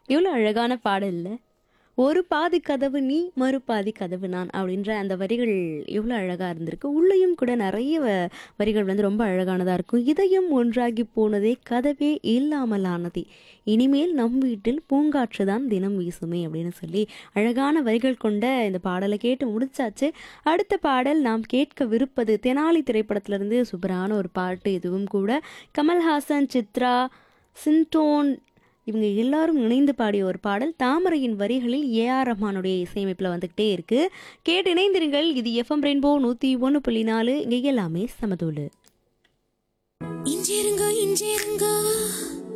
எவ்வளோ அழகான பாடல் இல்ல ஒரு பாதி கதவு நீ மறுபாதி கதவு நான் அப்படின்ற அந்த வரிகள் எவ்வளோ அழகாக இருந்திருக்கு உள்ளேயும் கூட நிறைய வ- வரிகள் வந்து ரொம்ப அழகானதாக இருக்கும் இதயம் ஒன்றாகி போனதே கதவே இல்லாமல் ஆனதே இனிமேல் நம் வீட்டில் பூங்காற்று தான் தினம் வீசுமே அப்படின்னு சொல்லி அழகான வரிகள் கொண்ட இந்த பாடலை கேட்டு முடிச்சாச்சு அடுத்த பாடல் நாம் கேட்கவிருப்பது தெனாலி திரைப்படத்திலிருந்து சூப்பரான ஒரு பாட்டு இதுவும் கூட கமல்ஹாசன் சித்ரா சின்டோன் இவங்க எல்லாரும் இணைந்து பாடிய ஒரு பாடல் தாமரையின் வரிகளில் ஏஆர் ரஹ்மானுடைய இசையமைப்பில் வந்துக்கிட்டே இருக்கு கேட்டு இணைந்திருங்கள் இது எஃப்எம் ரெயின்போ நூற்றி ஒன்று புள்ளி நாலு இங்கே எல்லாமே சமதூளு இஞ்சிருங்க இஞ்சிருங்க